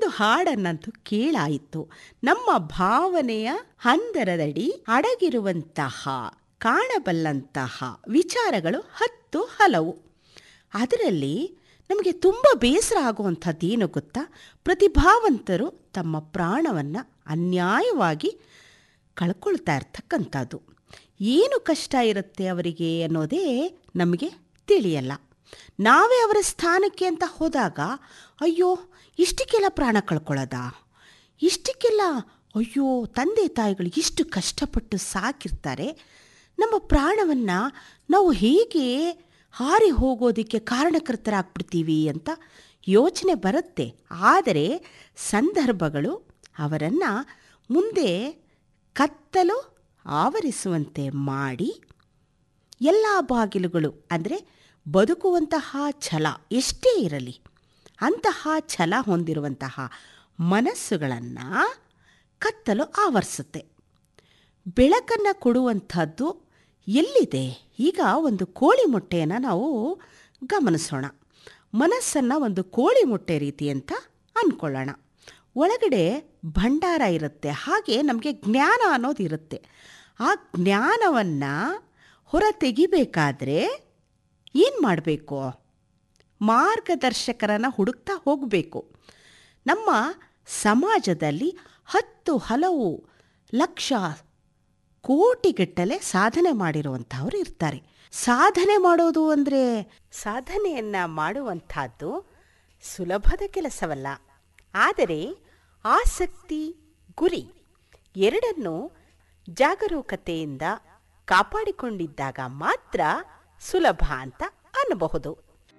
ಹಾಡನ್ನಂತೂ ಕೇಳಾಯಿತು ನಮ್ಮ ಭಾವನೆಯ ಹಂದರದಡಿ ಅಡಗಿರುವಂತಹ ಕಾಣಬಲ್ಲಂತಹ ವಿಚಾರಗಳು ಹತ್ತು ಹಲವು ಅದರಲ್ಲಿ ನಮಗೆ ತುಂಬ ಬೇಸರ ಆಗುವಂಥದ್ದು ಏನು ಗೊತ್ತಾ ಪ್ರತಿಭಾವಂತರು ತಮ್ಮ ಪ್ರಾಣವನ್ನು ಅನ್ಯಾಯವಾಗಿ ಕಳ್ಕೊಳ್ತಾ ಇರ್ತಕ್ಕಂಥದ್ದು ಏನು ಕಷ್ಟ ಇರುತ್ತೆ ಅವರಿಗೆ ಅನ್ನೋದೇ ನಮಗೆ ತಿಳಿಯಲ್ಲ ನಾವೇ ಅವರ ಸ್ಥಾನಕ್ಕೆ ಅಂತ ಹೋದಾಗ ಅಯ್ಯೋ ಇಷ್ಟಕ್ಕೆಲ್ಲ ಪ್ರಾಣ ಕಳ್ಕೊಳ್ಳೋದಾ ಇಷ್ಟಕ್ಕೆಲ್ಲ ಅಯ್ಯೋ ತಂದೆ ತಾಯಿಗಳು ಇಷ್ಟು ಕಷ್ಟಪಟ್ಟು ಸಾಕಿರ್ತಾರೆ ನಮ್ಮ ಪ್ರಾಣವನ್ನು ನಾವು ಹೇಗೆ ಹಾರಿ ಹೋಗೋದಕ್ಕೆ ಕಾರಣಕರ್ತರಾಗ್ಬಿಡ್ತೀವಿ ಅಂತ ಯೋಚನೆ ಬರುತ್ತೆ ಆದರೆ ಸಂದರ್ಭಗಳು ಅವರನ್ನು ಮುಂದೆ ಕತ್ತಲು ಆವರಿಸುವಂತೆ ಮಾಡಿ ಎಲ್ಲ ಬಾಗಿಲುಗಳು ಅಂದರೆ ಬದುಕುವಂತಹ ಛಲ ಎಷ್ಟೇ ಇರಲಿ ಅಂತಹ ಛಲ ಹೊಂದಿರುವಂತಹ ಮನಸ್ಸುಗಳನ್ನು ಕತ್ತಲು ಆವರಿಸುತ್ತೆ ಬೆಳಕನ್ನು ಕೊಡುವಂಥದ್ದು ಎಲ್ಲಿದೆ ಈಗ ಒಂದು ಕೋಳಿ ಮೊಟ್ಟೆಯನ್ನು ನಾವು ಗಮನಿಸೋಣ ಮನಸ್ಸನ್ನು ಒಂದು ಕೋಳಿ ಮೊಟ್ಟೆ ರೀತಿ ಅಂತ ಅಂದ್ಕೊಳ್ಳೋಣ ಒಳಗಡೆ ಭಂಡಾರ ಇರುತ್ತೆ ಹಾಗೆ ನಮಗೆ ಜ್ಞಾನ ಅನ್ನೋದು ಇರುತ್ತೆ ಆ ಜ್ಞಾನವನ್ನು ಹೊರ ತೆಗಿಬೇಕಾದ್ರೆ ಏನು ಮಾಡಬೇಕು ಮಾರ್ಗದರ್ಶಕರನ್ನು ಹುಡುಕ್ತಾ ಹೋಗಬೇಕು ನಮ್ಮ ಸಮಾಜದಲ್ಲಿ ಹತ್ತು ಹಲವು ಲಕ್ಷ ಕೋಟಿಗಟ್ಟಲೆ ಸಾಧನೆ ಮಾಡಿರುವಂಥವ್ರು ಇರ್ತಾರೆ ಸಾಧನೆ ಮಾಡೋದು ಅಂದರೆ ಸಾಧನೆಯನ್ನು ಮಾಡುವಂಥದ್ದು ಸುಲಭದ ಕೆಲಸವಲ್ಲ ಆದರೆ ಆಸಕ್ತಿ ಗುರಿ ಎರಡನ್ನು ಜಾಗರೂಕತೆಯಿಂದ ಕಾಪಾಡಿಕೊಂಡಿದ್ದಾಗ ಮಾತ್ರ ಸುಲಭ ಅಂತ ಅನ್ನಬಹುದು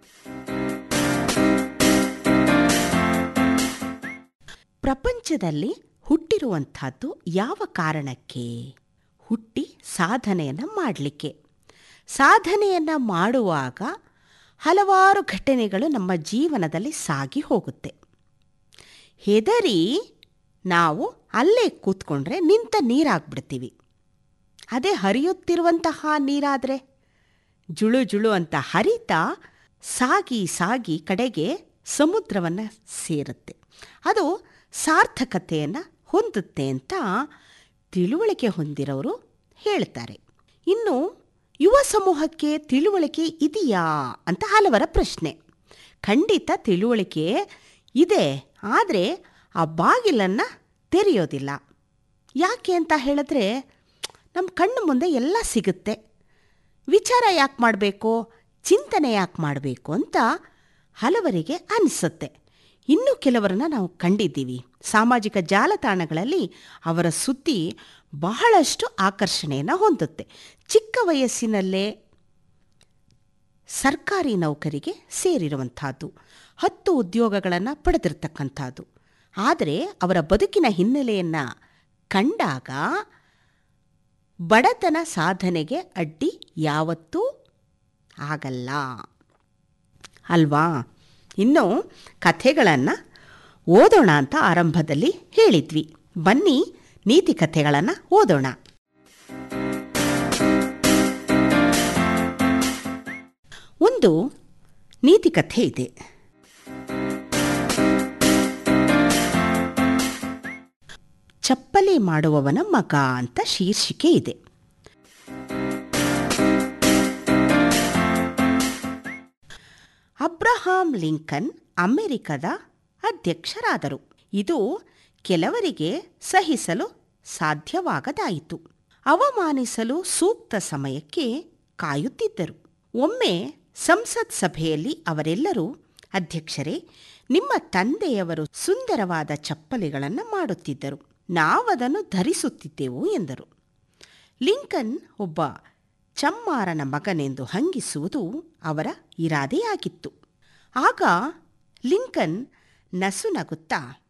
ಪ್ರಪಂಚದಲ್ಲಿ ಹುಟ್ಟಿರುವಂಥದ್ದು ಯಾವ ಕಾರಣಕ್ಕೆ ಹುಟ್ಟಿ ಸಾಧನೆಯನ್ನು ಮಾಡಲಿಕ್ಕೆ ಸಾಧನೆಯನ್ನು ಮಾಡುವಾಗ ಹಲವಾರು ಘಟನೆಗಳು ನಮ್ಮ ಜೀವನದಲ್ಲಿ ಸಾಗಿ ಹೋಗುತ್ತೆ ಹೆದರಿ ನಾವು ಅಲ್ಲೇ ಕೂತ್ಕೊಂಡ್ರೆ ನಿಂತ ನೀರಾಗ್ಬಿಡ್ತೀವಿ ಅದೇ ಹರಿಯುತ್ತಿರುವಂತಹ ನೀರಾದರೆ ಜುಳು ಜುಳು ಅಂತ ಹರಿತಾ ಸಾಗಿ ಸಾಗಿ ಕಡೆಗೆ ಸಮುದ್ರವನ್ನು ಸೇರುತ್ತೆ ಅದು ಸಾರ್ಥಕತೆಯನ್ನು ಹೊಂದುತ್ತೆ ಅಂತ ತಿಳುವಳಿಕೆ ಹೊಂದಿರೋರು ಹೇಳ್ತಾರೆ ಇನ್ನು ಯುವ ಸಮೂಹಕ್ಕೆ ತಿಳುವಳಿಕೆ ಇದೆಯಾ ಅಂತ ಹಲವರ ಪ್ರಶ್ನೆ ಖಂಡಿತ ತಿಳುವಳಿಕೆ ಇದೆ ಆದರೆ ಆ ಬಾಗಿಲನ್ನು ತೆರೆಯೋದಿಲ್ಲ ಯಾಕೆ ಅಂತ ಹೇಳಿದ್ರೆ ನಮ್ಮ ಕಣ್ಣು ಮುಂದೆ ಎಲ್ಲ ಸಿಗುತ್ತೆ ವಿಚಾರ ಯಾಕೆ ಮಾಡಬೇಕು ಚಿಂತನೆ ಯಾಕೆ ಮಾಡಬೇಕು ಅಂತ ಹಲವರಿಗೆ ಅನಿಸುತ್ತೆ ಇನ್ನು ಕೆಲವರನ್ನ ನಾವು ಕಂಡಿದ್ದೀವಿ ಸಾಮಾಜಿಕ ಜಾಲತಾಣಗಳಲ್ಲಿ ಅವರ ಸುದ್ದಿ ಬಹಳಷ್ಟು ಆಕರ್ಷಣೆಯನ್ನು ಹೊಂದುತ್ತೆ ಚಿಕ್ಕ ವಯಸ್ಸಿನಲ್ಲೇ ಸರ್ಕಾರಿ ನೌಕರಿಗೆ ಸೇರಿರುವಂಥದ್ದು ಹತ್ತು ಉದ್ಯೋಗಗಳನ್ನು ಪಡೆದಿರ್ತಕ್ಕಂಥದ್ದು ಆದರೆ ಅವರ ಬದುಕಿನ ಹಿನ್ನೆಲೆಯನ್ನು ಕಂಡಾಗ ಬಡತನ ಸಾಧನೆಗೆ ಅಡ್ಡಿ ಯಾವತ್ತೂ ಆಗಲ್ಲ ಅಲ್ವಾ ಇನ್ನು ಕಥೆಗಳನ್ನು ಓದೋಣ ಅಂತ ಆರಂಭದಲ್ಲಿ ಹೇಳಿದ್ವಿ ಬನ್ನಿ ನೀತಿ ಕಥೆಗಳನ್ನು ಓದೋಣ ಒಂದು ನೀತಿ ಕಥೆ ಇದೆ ಚಪ್ಪಲಿ ಮಾಡುವವನ ಮಗ ಅಂತ ಶೀರ್ಷಿಕೆ ಇದೆ ಅಬ್ರಹಾಂ ಲಿಂಕನ್ ಅಮೆರಿಕದ ಅಧ್ಯಕ್ಷರಾದರು ಇದು ಕೆಲವರಿಗೆ ಸಹಿಸಲು ಸಾಧ್ಯವಾಗದಾಯಿತು ಅವಮಾನಿಸಲು ಸೂಕ್ತ ಸಮಯಕ್ಕೆ ಕಾಯುತ್ತಿದ್ದರು ಒಮ್ಮೆ ಸಂಸತ್ ಸಭೆಯಲ್ಲಿ ಅವರೆಲ್ಲರೂ ಅಧ್ಯಕ್ಷರೇ ನಿಮ್ಮ ತಂದೆಯವರು ಸುಂದರವಾದ ಚಪ್ಪಲಿಗಳನ್ನು ಮಾಡುತ್ತಿದ್ದರು ನಾವದನ್ನು ಧರಿಸುತ್ತಿದ್ದೆವು ಎಂದರು ಲಿಂಕನ್ ಒಬ್ಬ ಚಮ್ಮಾರನ ಮಗನೆಂದು ಹಂಗಿಸುವುದು ಅವರ ಇರಾದೆಯಾಗಿತ್ತು ಆಗ ಲಿಂಕನ್ ನಸುನಗುತ್ತಾ